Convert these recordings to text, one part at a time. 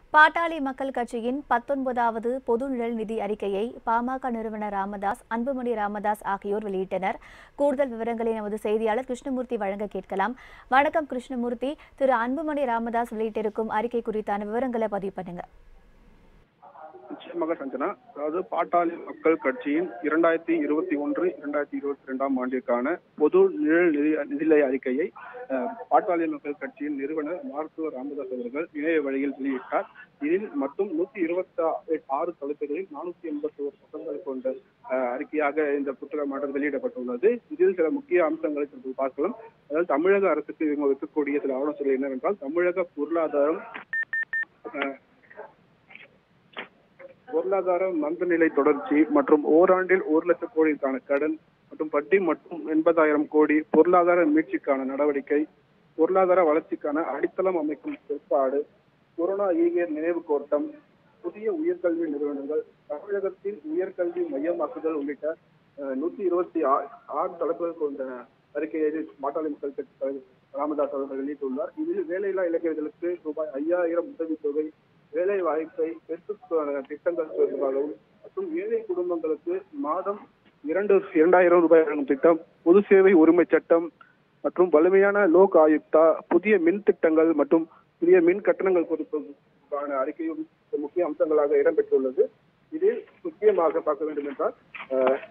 பாட்டாளி மக்கள் கட்சியின் பத்தொன்பதாவது பொது நிழல் நிதி அறிக்கையை பாமக நிறுவனர் ராமதாஸ் அன்புமணி ராமதாஸ் ஆகியோர் வெளியிட்டனர் கூடுதல் விவரங்களை நமது செய்தியாளர் கிருஷ்ணமூர்த்தி வழங்க கேட்கலாம் வணக்கம் கிருஷ்ணமூர்த்தி திரு அன்புமணி ராமதாஸ் வெளியிட்டிருக்கும் அறிக்கை குறித்தான விவரங்களை பதிவு பண்ணுங்க நிச்சயமாக சஞ்சனா அதாவது பாட்டாளி மக்கள் கட்சியின் இரண்டாயிரத்தி இருபத்தி ஒன்று இரண்டாயிரத்தி இருபத்தி ரெண்டாம் ஆண்டிற்கான பொது நிழல் நிதி நிதிநிலை அறிக்கையை அஹ், பாட்டாளி மக்கள் கட்சியின் நிறுவனர் மருத்துவர் ராமதாஸ் அவர்கள் இணைய வழியில் வெளியிட்டார் இதில் மொத்தம் நூத்தி இருபத்தி ஆறு தலைப்புகளில் நானூத்தி எண்பத்தி ஒரு பக்கங்கள் கொண்ட அஹ், அறிக்கையாக இந்த புத்தகமானது வெளியிடப்பட்டுள்ளது இதில் சில முக்கிய அம்சங்களை இப்போது பார்க்கலாம் அதாவது தமிழக அரசுக்கு இவங்க வைக்கக்கூடிய சில ஆலோசனைகள் என்னவென்றால் தமிழக பொருளாதாரம் அஹ், பொருளாதார மந்தநிலை தொடர்ச்சி மற்றும் ஓராண்டில் ஒரு லட்சம் கோடிக்கான கடன் மற்றும் வட்டி மற்றும் எண்பதாயிரம் கோடி பொருளாதார மீட்சிக்கான நடவடிக்கை பொருளாதார வளர்ச்சிக்கான அடித்தளம் அமைக்கும் ஏற்பாடு கொரோனா ஈகேர் நினைவு கோட்டம் புதிய உயர்கல்வி நிறுவனங்கள் தமிழகத்தில் உயர்கல்வி மையமாக்குதல் உள்ளிட்ட அஹ், நூத்தி இருபத்தி ஆ- ஆறு தலைப்புகள் கொண்ட அறிக்கையை பாட்டாளி மக்கள் கட்சி தலைவர் ராமதாஸ் அவர்கள் வெளியிட்டுள்ளார் இதில் வேலையில்லா இளைஞர்களுக்கு ரூபாய் ஐயாயிரம் உதவித்தொகை வேலை வாய்ப்பை பெற்றுக் திட்டங்கள் தொடர்பாகவும் மற்றும் ஏழை குடும்பங்களுக்கு மாதம் இரண்டு இரண்டாயிரம் ரூபாய் வழங்கும் திட்டம் பொது சேவை உரிமை சட்டம் மற்றும் வலிமையான லோக் ஆயுக்தா புதிய மின் திட்டங்கள் மற்றும் புதிய மின் கட்டணங்கள் குறிப்பான அறிக்கையும் முக்கிய அம்சங்களாக இடம்பெற்றுள்ளது இதில் முக்கியமாக பார்க்க வேண்டும் என்றால் அஹ்,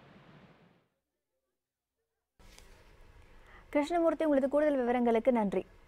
கிருஷ்ணமூர்த்தி உங்களது கூடுதல் விவரங்களுக்கு நன்றி